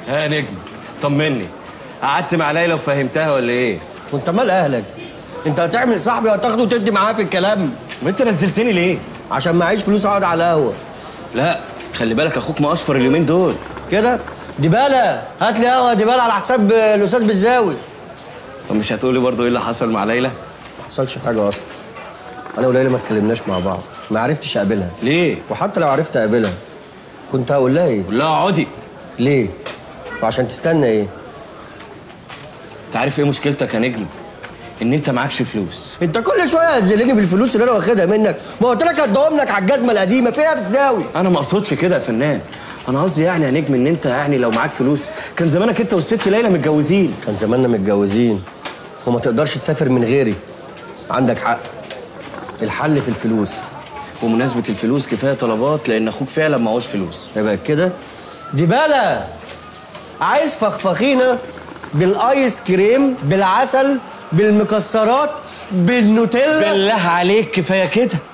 ها يا نجم طمني قعدت مع ليلى وفهمتها ولا ايه؟ وانت مال اهلك انت هتعمل صاحبي وهتاخده وتدي معاه في الكلام ما انت نزلتني ليه؟ عشان معيش فلوس اقعد على القهوه لا خلي بالك اخوك مقشفر اليومين دول كده ديبالا هات لي قهوه ديبالا على حساب الاستاذ بالزاوي طب مش هتقولي برضه ايه اللي حصل مع ليلى؟ ما حصلش حاجه اصلا انا وليلى ما اتكلمناش مع بعض ما عرفتش اقابلها ليه؟ وحتى لو عرفت اقابلها كنت هقول لها ايه قول لها اقعدي ليه وعشان تستنى ايه انت عارف ايه مشكلتك يا نجم؟ ان انت معكش فلوس انت كل شويه هتذلني بالفلوس اللي انا واخدها منك ما قلت لك هديهم لك على الجزمه القديمه فيها بالزاوي انا ما اقصدش كده يا فنان انا قصدي يعني يا نجم ان انت يعني لو معاك فلوس كان زمانك انت والست ليلى متجوزين كان زماننا متجوزين وما تقدرش تسافر من غيري عندك حق الحل في الفلوس بمناسبة الفلوس كفاية طلبات لأن أخوك فعلا معهوش فلوس يبقى كده ديبالا عايز فخفخينه بالايس كريم بالعسل بالمكسرات بالنوتيلا بالله عليك كفاية كده